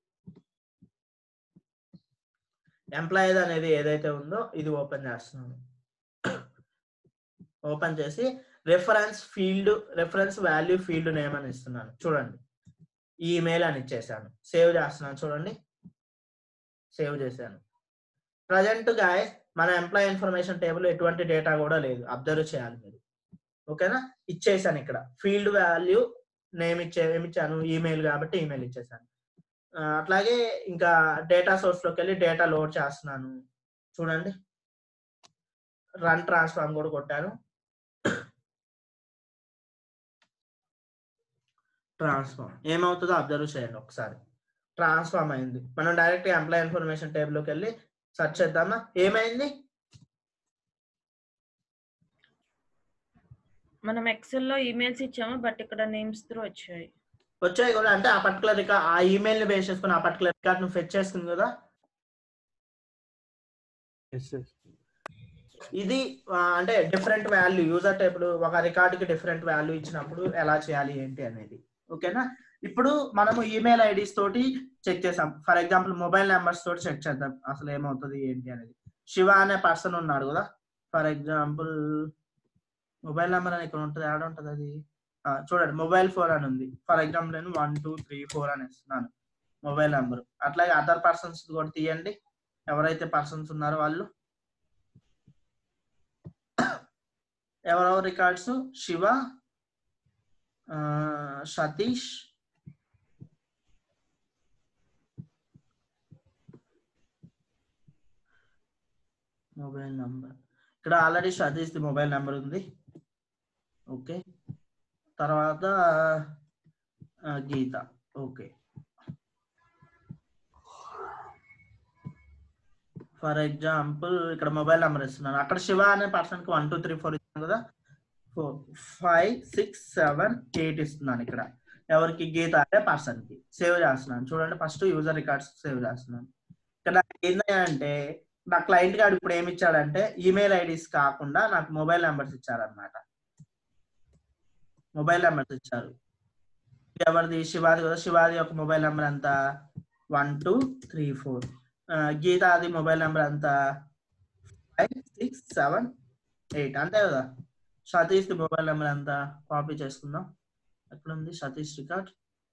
[SPEAKER 1] ఎంప్లాయీస్ అనేది ఏదైతే ఉందో ఇది ఓపెన్ చేస్తున్నాను ఓపెన్ చేసి reference field reference value field name అని ఇస్తున్నాను చూడండి ఈమెయిల్ అని ఇచ్చేసాను సేవ్ చేస్తున్నాను చూడండి సేవ్ చేశాను ప్రజెంట్ గాయస్ మన ఎంప్లాయ్ ఇన్ఫర్మేషన్ టేబుల్ ఎటువంటి డేటా కూడా లేదు అబ్జర్వ్ చేయాలి మీరు ఓకేనా ఇచ్చేసాను ఇక్కడ ఫీల్డ్ వాల్యూ నేమ్ ఇచ్చే ఏమి ఇచ్చాను ఈమెయిల్ కాబట్టి ఈమెయిల్ ఇచ్చేసాను ఆ, అట్లాగే ఇంకా డేటా సోర్స్ లోకి వెళ్ళి డేటా లోడ్ చేస్తున్నాను చూడండి రన్ ట్రాన్స్ఫార్మ్ కూడా కొట్టాను ట్రాన్స్ఫార్మ్ ఏమవుతుందో అబ్జర్వ్ చేయండి ఒకసారి ట్రాన్స్ఫార్మ్ అయింది మనం డైరెక్ట్ ఎంప్లాయ్ ఇన్ఫర్మేషన్ టేబుల్లోకి వెళ్ళి సెర్చ్ చేద్దామా ఏమైంది
[SPEAKER 3] మనం ఎక్సెల్ లో ఈమెయిల్స్ ఇచ్చాము బట్ ఇక్కడ నేమ్స్ త్రూ వచ్చాయి
[SPEAKER 1] వచ్చాయి కూడా అంటే ఆ పర్టికులర్ రికార్డ్ ఆ ఈమెయిల్ ని బేస్ చేసుకుని ఆ పర్టికులర్ రికార్డ్ ను ఫెచ్ చేసుకుంది కదా
[SPEAKER 4] ఎస్ ఎస్
[SPEAKER 1] ఇది ఆ, అంటే డిఫరెంట్ వాల్యూ యూజర్ టేబుల్ ఒక రికార్డ్ కి డిఫరెంట్ వాల్యూ ఇచ్చినప్పుడు ఎలా చేయాలి ఏంటి అనేది ఓకేనా ఇప్పుడు మనము ఈమెయిల్ ఐడీస్ తోటి చెక్ చేసాం ఫర్ ఎగ్జాంపుల్ మొబైల్ నెంబర్స్ తోటి చెక్ చేద్దాం అసలు ఏమవుతుంది ఏంటి అనేది శివ అనే పర్సన్ ఉన్నాడు కదా ఫర్ ఎగ్జాంపుల్ మొబైల్ నెంబర్ అని ఇక్కడ ఉంటుంది యాడ్ ఉంటుంది అది ఆ, చూడండి మొబైల్ ఫోన్ అని ఉంది ఫర్ ఎగ్జాంపుల్ నేను వన్ టూ త్రీ ఫోర్ అని ఇస్తున్నాను మొబైల్ నెంబర్ అట్లాగే అదర్ పర్సన్స్ కూడా తీయండి ఎవరైతే పర్సన్స్ ఉన్నారో వాళ్ళు ఎవరెవరు రికార్డ్స్ శివ ఆ, సతీష్ మొబైల్ నంబర్ ఇక్కడ ఆల్రెడీ సతీష్ ది మొబైల్ నెంబర్ ఉంది ఓకే తర్వాత ఆ, గీత ఓకే ఫర్ ఎగ్జాంపుల్ ఇక్కడ మొబైల్ నెంబర్ ఇస్తున్నాను అక్కడ శివ అనే పర్సన్ కి వన్ టూ త్రీ ఫోర్ ఇస్తున్నాను కదా four five six seven eight ఇస్తున్నాను ఇక్కడ ఎవరికి గీత అనే పర్సన్ కి సేవ్ చేస్తున్నాను చూడండి ఫస్ట్ యూజర్ రికార్డ్స్ సేవ్ చేస్తున్నాను ఇక్కడ నాకు ఏంటంటే నా క్లయింట్ గారు ఇప్పుడు ఏమి ఇచ్చాడంటే ఈమెయిల్ ఐడీస్ కాకుండా నాకు మొబైల్ నెంబర్స్ ఇచ్చారనమాట మొబైల్ నెంబర్స్ ఇచ్చారు ఎవరిది శివాది కదా శివాది యొక్క మొబైల్ నెంబర్ ఎంత వన్ టూ త్రీ ఫోర్ గీతాది మొబైల్ నెంబర్ ఎంత ఫైవ్ సిక్స్ సెవెన్ ఎయిట్ అంతే కదా సతీష్ ది మొబైల్ నెంబర్ ఎంత కాపీ చేసుకుందాం ఎక్కడ ఉంది Satish record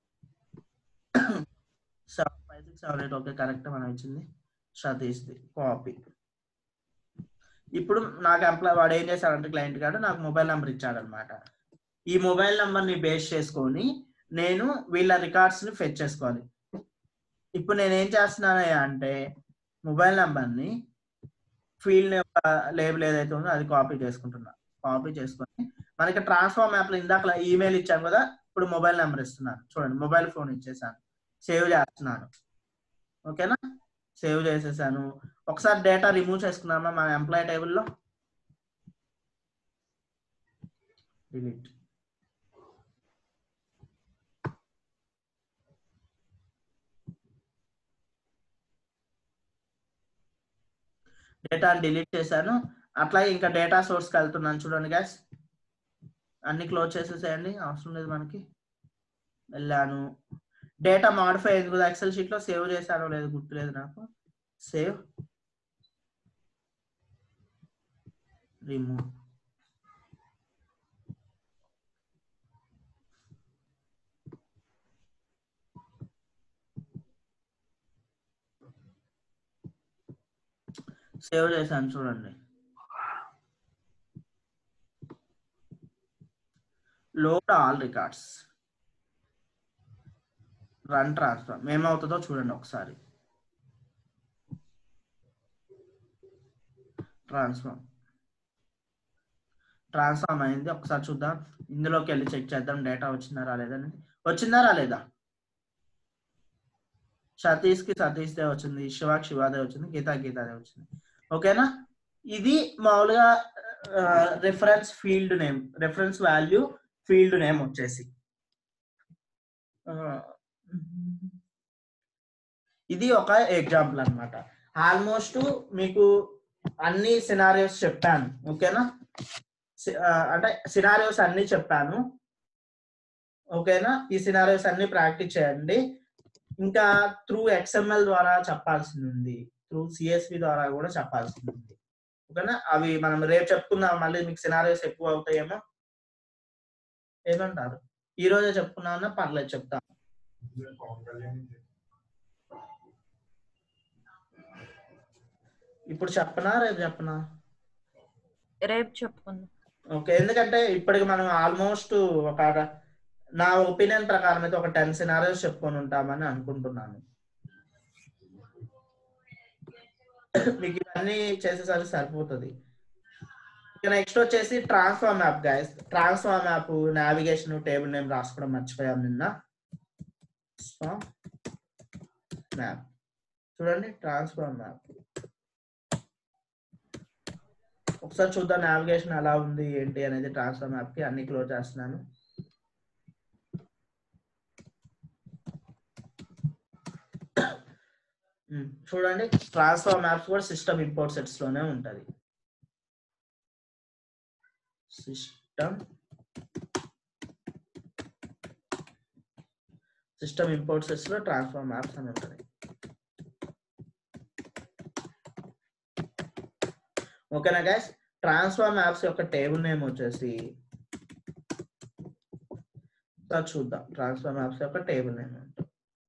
[SPEAKER 1] seven five six seven eight okay correct మనం ఇచ్చింది సతీష్ ది కాపీ ఇప్పుడు నాకు ఎంప్లాయ్ వాడు ఏం చేశాడంటే క్లయింట్ గారు నాకు మొబైల్ నెంబర్ ఇచ్చాడనమాట ఈ మొబైల్ నెంబర్ ని బేస్ చేసుకొని నేను వీళ్ళ రికార్డ్స్ ని ఫెచ్ చేసుకోవాలి ఇప్పుడు నేను ఏం చేస్తున్నాను అంటే మొబైల్ నెంబర్ ని ఫీల్డ్ లేబుల్ ఏదైతే ఉందో అది కాపీ చేసుకుంటున్నా కాపీ చేసుకొని మనకి ట్రాన్స్ఫార్మ్ యాప్ లో ఇందాక ఈమెయిల్ ఇచ్చాను కదా ఇప్పుడు మొబైల్ నెంబర్ ఇస్తున్నాను చూడండి మొబైల్ ఫోన్ ఇచ్చేసాను సేవ్ చేస్తున్నాను ఓకేనా సేవ్ చేసేసాను ఒకసారి డేటా రిమూవ్ చేసుకుందామా మన ఎంప్లాయ్ టేబుల్లో డిలీట్ డేటా డిలీట్ చేశాను అట్లాగే ఇంకా డేటా సోర్స్కి వెళ్తున్నాను చూడండి గ్యాస్ అన్ని క్లోజ్ చేసేసేయండి అవసరం లేదు మనకి వెళ్ళాను డేటా మాడిఫై అయింది కదా ఎక్సెల్ షీట్ లో సేవ్ చేశానో లేదు గుర్తులేదు నాకు సేవ్ రిమూవ్ సేవ్ చేశాను చూడండి load all records run transfer ఏమవుతుందో చూడండి ఒకసారి ట్రాన్స్ఫార్మ్ ట్రాన్స్ఫార్మ్ అయింది ఒకసారి చూద్దాం ఇందులోకి వెళ్ళి చెక్ చేద్దాం డేటా వచ్చిందా రాలేదని వచ్చిందా రాలేదా సతీష్ కి సతీష్ దే వచ్చింది శివాకి శివాదే వచ్చింది గీతా గీతాదే వచ్చింది ఓకేనా ఇది మామూలుగా reference field name reference value field name వచ్చేసి ఆ, ఇది ఒక ఎగ్జాంపుల్ అన్నమాట ఆల్మోస్ట్ మీకు అన్ని సినారియోస్ చెప్పాను ఓకేనా సి- ఆ, అంటే సినారియోస్ అన్ని చెప్పాను ఓకేనా ఈ సినారియోస్ అన్ని ప్రాక్టీస్ చేయండి ఇంకా త్రూ ఎక్స్ఎంఎల్ ద్వారా చెప్పాల్సింది ఉంది త్రూ సిఎస్వి ద్వారా కూడా చెప్పాల్సింది ఉంది ఓకేనా అవి మనం రేపు చెప్పుకుందాం మళ్ళీ మీకు సినారియోస్ ఎక్కువ అవుతాయేమో ఏమంటారు ఈ రోజే చెప్పుకున్నా పర్లేదు చెప్తా ఇప్పుడు చెప్పనా రేపు చెప్పనా
[SPEAKER 3] రేపు చెప్పుకుందాం
[SPEAKER 1] ఓకే ఎందుకంటే ఇప్పటికి మనం ఆల్మోస్ట్ ఒక నా ఒపీనియన్ ప్రకారం అయితే ఒక టెన్ సినారియోస్ చెప్పుకొని ఉంటామని అనుకుంటున్నాను మీకు ఇవన్నీ చేసేసరికి సరిపోతుంది ఇక నెక్స్ట్ వచ్చేసి transform map guys transform map navigation table name రాసుకోవడం మర్చిపోయాం నిన్న మ్యాప్ చూడండి ట్రాన్స్ఫార్మ్ మ్యాప్ ఒకసారి చూద్దాం నావిగేషన్ ఎలా ఉంది ఏంటి అనేది ట్రాన్స్ఫర్ మ్యాప్ కి అన్ని క్లోజ్ చేస్తున్నాను ఉమ్, చూడండి ట్రాన్స్ఫర్ మ్యాప్స్ కూడా సిస్టమ్ ఇంపోర్ట్ సెట్స్ లోనే ఉంటది సిస్టమ్ సిస్టమ్ ఇంపోర్ట్ సెట్స్ లో ట్రాన్స్ఫర్ మ్యాప్స్ అని ఉంటుంది ఓకేనా గైస్ ట్రాన్స్ఫర్ మ్యాప్స్ యొక్క టేబుల్ నేమ్ వచ్చేసి ఒకసారి చూద్దాం ట్రాన్స్ఫర్ మ్యాప్స్ యొక్క టేబుల్ నేమ్ ఏంటో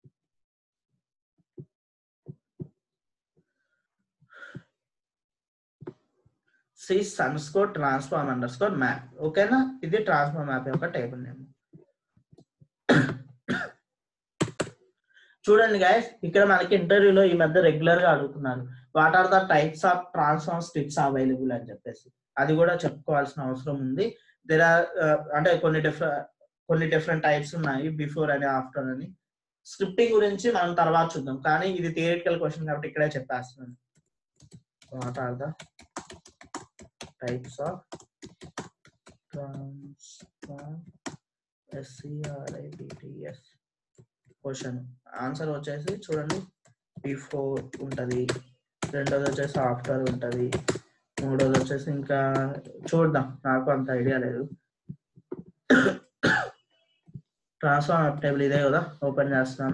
[SPEAKER 1] sys underscore transform underscore map ఓకేనా ఇది ట్రాన్స్ఫార్మ్ మ్యాప్ యొక్క టేబుల్ నేమ్ చూడండి గైస్ ఇక్కడ మనకి ఇంటర్వ్యూలో ఈ మధ్య రెగ్యులర్ గా అడుగుతున్నారు what are the types of transform scripts available అని చెప్పేసి అది కూడా చెప్పుకోవాల్సిన అవసరం ఉంది దేర్ ఆర్ అంటే కొన్ని డిఫరెంట్ కొన్ని డిఫరెంట్ టైప్స్ ఉన్నాయి బిఫోర్ అని ఆఫ్టర్ అని స్క్రిప్టింగ్ గురించి మనం తర్వాత చూద్దాం కానీ ఇది థియరిటికల్ క్వశ్చన్ కాబట్టి ఇక్కడే చెప్పేస్తున్నాను what are the types of transform ఎస్సిఆర్ఐబిటిఎస్ క్వశ్చన్ ఆన్సర్ వచ్చేసి చూడండి బిఫోర్ ఉంటది రెండోది వచ్చేసి ఆఫ్టర్ ఉంటది మూడోది వచ్చేసి ఇంకా చూద్దాం నాకు అంత ఐడియా లేదు ట్రాన్స్ఫార్మ్ అప్ టేబుల్ ఇదే కదా ఓపెన్ చేస్తున్నాను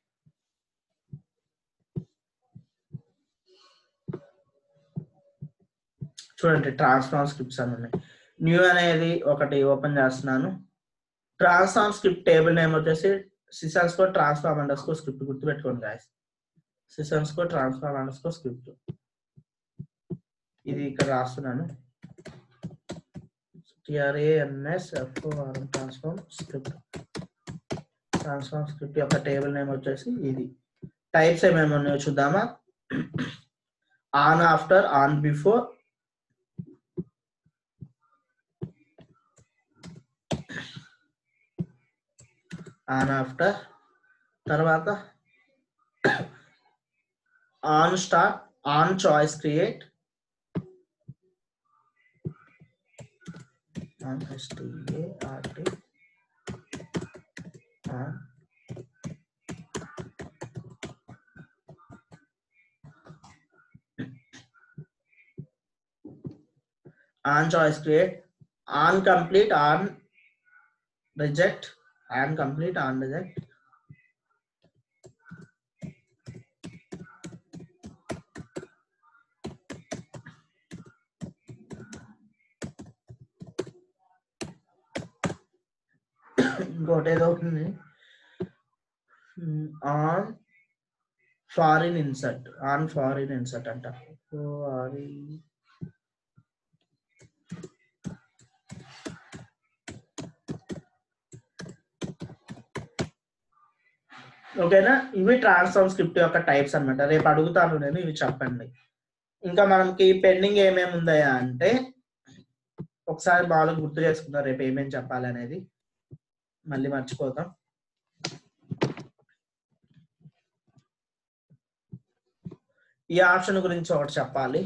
[SPEAKER 1] చూడండి ట్రాన్స్ఫార్మ్ స్క్రిప్ట్స్ అని ఉన్నాయి న్యూ అనేది ఒకటి ఓపెన్ చేస్తున్నాను ట్రాన్స్ఫార్మ్ స్క్రిప్ట్ టేబుల్ నేమ్ వచ్చేసి sys underscore transform underscore script గుర్తుపెట్టుకోండి guys sys underscore transform underscore script ఇది ఇక్కడ రాస్తున్నాను T R A N S F O R M transform script transform script యొక్క టేబుల్ నేమ్ వచ్చేసి ఇది టైప్స్ ఏమేమి ఉన్నాయో చూద్దామా on after on before on after తర్వాత on start on choice create on S T A R T on on choice create on complete on reject and complete on reject ఇంకోటి ఏదో ఉంది on foreign insert on foreign insert అంట foreign ఓకేనా ఇవి transform script యొక్క types అన్నమాట రేపు అడుగుతాను నేను ఇవి చెప్పండి ఇంకా మనకి పెండింగ్ ఏమేమి ఉందయా అంటే ఒకసారి బాగా గుర్తు చేసుకుందాం రేపు ఏమేమి చెప్పాలి అనేది మళ్ళీ మర్చిపోతాం ఈ ఆప్షన్ గురించి ఒకటి చెప్పాలి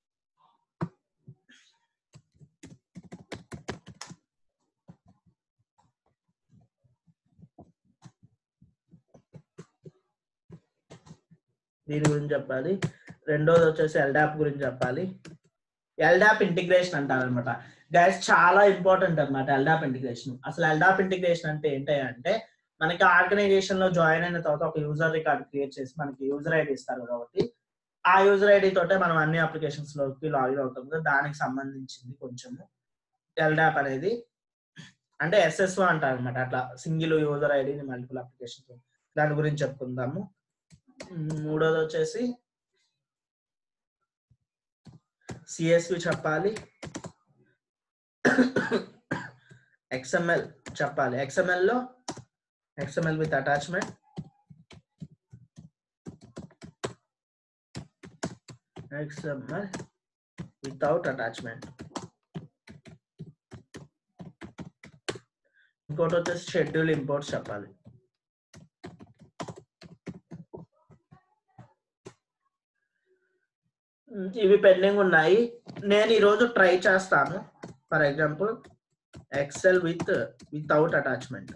[SPEAKER 1] దీని గురించి చెప్పాలి రెండోది వచ్చేసి ఎల్డాప్ గురించి చెప్పాలి ఎల్డాప్ ఇంటిగ్రేషన్ అంటారు అనమాట గైస్ చాలా ఇంపార్టెంట్ అనమాట ఎల్డాప్ ఇంటిగ్రేషన్ అసలు ఎల్డాప్ ఇంటిగ్రేషన్ అంటే ఏంటి అంటే మనకి ఆర్గనైజేషన్ లో జాయిన్ అయిన తర్వాత ఒక యూజర్ రికార్డ్ క్రియేట్ చేసి మనకి యూజర్ ఐడి ఇస్తారు కాబట్టి ఆ యూజర్ ఐడి తోటే మనం అన్ని అప్లికేషన్స్ లోకి లాగిన్ అవుతాం కదా దానికి సంబంధించింది కొంచెము ఎల్డాప్ అనేది అంటే ఎస్ఎస్ఓ అంటారు అనమాట అట్లా సింగిల్ యూజర్ ఐడిని మల్టిపుల్ అప్లికేషన్ దాని గురించి చెప్పుకుందాము ఉమ్, మూడోది వచ్చేసి సిఎస్వి చెప్పాలి ఎక్స్ఎంఎల్ చెప్పాలి ఎక్స్ఎంఎల్ లో XML with attachment XML without attachment ఇంకోటి వచ్చేసి షెడ్యూల్ ఇంపోర్ట్స్ చెప్పాలి ఉమ్, ఇవి పెండింగ్ ఉన్నాయి నేను ఈరోజు ట్రై చేస్తాను for example Excel with without attachment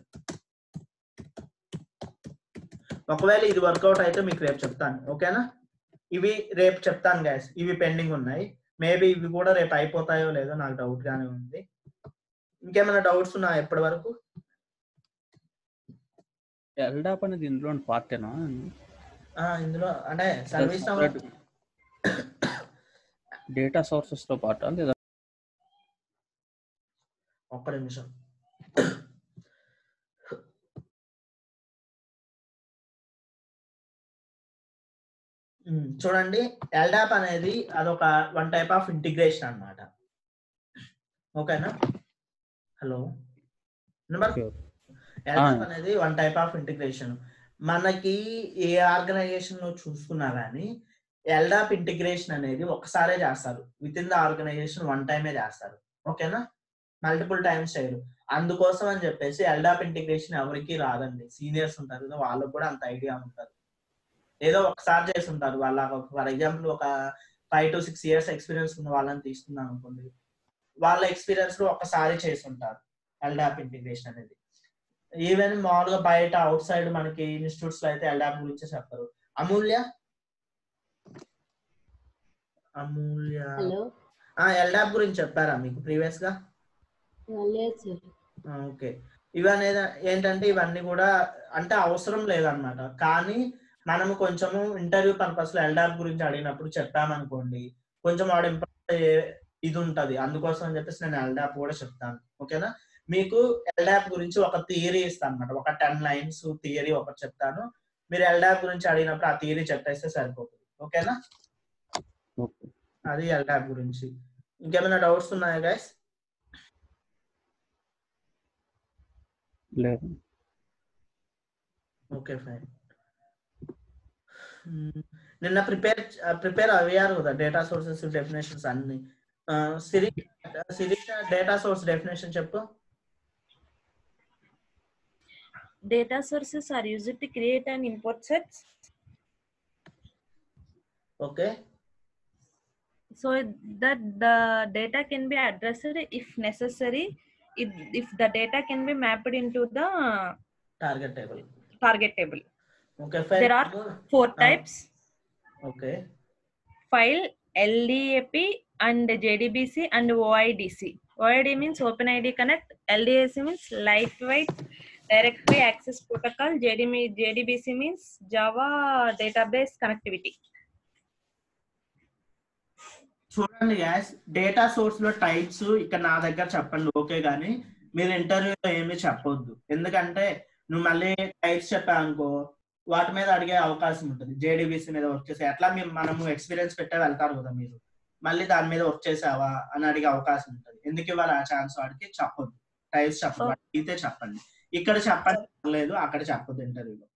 [SPEAKER 1] ఒకవేళ ఇది వర్కౌట్ అయితే మీకు రేపు చెప్తాను ఓకేనా ఇవి రేపు చెప్తాను గ్యాస్ ఇవి పెండింగ్ ఉన్నాయి మేబీ ఇవి కూడా రేపు అయిపోతాయో లేదో నాకు డౌట్ గానే ఉంది ఇంకేమైనా డౌట్స్ ఉన్నాయా ఎప్పటి వరకు
[SPEAKER 5] ఎల్డాప్ అనేది ఇందులో పార్టేనా
[SPEAKER 1] ఆ, ఇందులో అంటే సర్వీస్
[SPEAKER 5] డేటా సోర్సెస్ తో పాట లేదా
[SPEAKER 1] ఒక్క నిమిషం ఉమ్, చూడండి ఎల్డాప్ అనేది అదొక వన్ టైప్ ఆఫ్ ఇంటిగ్రేషన్ అన్నమాట ఓకేనా hello number
[SPEAKER 5] Sure.
[SPEAKER 1] LDAP
[SPEAKER 5] Ah.
[SPEAKER 1] అనేది వన్ టైప్ ఆఫ్ ఇంటిగ్రేషన్ మనకి ఏ ఆర్గనైజేషన్ లో చూసుకున్నా కానీ ఎల్డాప్ ఇంటిగ్రేషన్ అనేది ఒకసారే చేస్తారు with in the organisation one టైమే చేస్తారు ఓకేనా మల్టిపుల్ టైమ్స్ చేయరు అందుకోసం అని చెప్పేసి ఎల్డాప్ ఇంటిగ్రేషన్ ఎవరికి రాదండి సీనియర్స్ ఉంటారు కదా వాళ్ళకు కూడా అంత ఐడియా ఉంటుంది ఏదో ఒకసారి చేసి ఉంటారు వాళ్ళ ఫర్ ఎగ్జాంపుల్ ఒక five to six years experience ఉన్న వాళ్ళని తీసుకున్నాం అనుకోండి వాళ్ళ ఎక్స్పీరియన్స్ లో ఒకసారి చేసి ఉంటారు ఎల్డాప్ ఇంటిగ్రేషన్ అనేది ఈవెన్ మామూలుగా బయట అవుట్ సైడ్ మనకి ఇన్స్టిట్యూట్స్ లో అయితే ఎల్డాప్ గురించి చెప్తారు అమూల్య అమూల్య
[SPEAKER 6] హలో
[SPEAKER 1] ఎల్డాప్ గురించి చెప్పారా మీకు ప్రీవియస్ గా
[SPEAKER 6] లేదు సార్
[SPEAKER 1] ఓకే ఇవన్నీ ఏంటంటే ఇవన్నీ కూడా అంటే అవసరం లేదన్నమాట కానీ మనము కొంచెము ఇంటర్వ్యూ పర్పస్ లో ఎల్డాప్ గురించి అడిగినప్పుడు చెప్పామనుకోండి కొంచెం వాడు ఇంపార్ట్ ఇది ఉంటది అందుకోసం అని చెప్పేసి నేను ఎల్డాప్ కూడా చెప్తాను ఓకేనా మీకు ఎల్డాప్ గురించి ఒక థియరీ ఇస్తాను అనమాట ఒక టెన్ లైన్స్ థియరీ ఒకటి చెప్తాను మీరు ఎల్డాప్ గురించి అడిగినప్పుడు ఆ థియరీ చెప్పేస్తే సరిపోతుంది ఓకేనా
[SPEAKER 5] ఓకే
[SPEAKER 1] అది ఎల్డాప్ గురించి ఇంకేమైనా డౌట్స్ ఉన్నాయా గైస్
[SPEAKER 5] లేదు
[SPEAKER 1] ఓకే ఫైన్ నిన్న ప్రిపేర్ ప్రిపేర్ అయ్యారు కదా డేటా సోర్సెస్ డెఫినేషన్స్ అన్ని Siri Sirisha data source definition చెప్పు
[SPEAKER 3] Data sources are used to create and import sets.
[SPEAKER 1] Okay
[SPEAKER 3] So that the data can be addressed if necessary, if, if the data can be mapped into the
[SPEAKER 1] target table
[SPEAKER 3] target table.
[SPEAKER 1] Okay
[SPEAKER 3] There are four
[SPEAKER 1] Ah.
[SPEAKER 3] types.
[SPEAKER 1] Okay
[SPEAKER 3] File, LDAP and JDBC and OIDC. OID means OpenID Connect. LDAC means Lightweight Directory Access Protocol. JDB, JDBC means Java Database Connectivity.
[SPEAKER 1] చూడండి guys data source లో types ఇక్కడ నా దగ్గర చెప్పండి okay కానీ మీరు ఇంటర్వ్యూలో ఏమీ చెప్పొద్దు ఎందుకంటే నువ్వు మళ్ళీ టైప్స్ చెప్పావనుకో వాటి మీద అడిగే అవకాశం ఉంటుంది జేడీబీసీ మీద వర్క్ చేసే ఎట్లా మేము మనము ఎక్స్పీరియన్స్ పెట్టే వెళ్తారు కదా మీరు మళ్ళీ దాని మీద వర్క్ చేసావా అని అడిగే అవకాశం ఉంటుంది ఎందుకు ఇవ్వాలి ఆ ఛాన్స్ వాడికి చెప్పొద్దు టైప్స్ చెప్పదు అడిగితే చెప్పండి ఇక్కడ చెప్పండి లేదు అక్కడ చెప్పొద్దు ఇంటర్వ్యూలో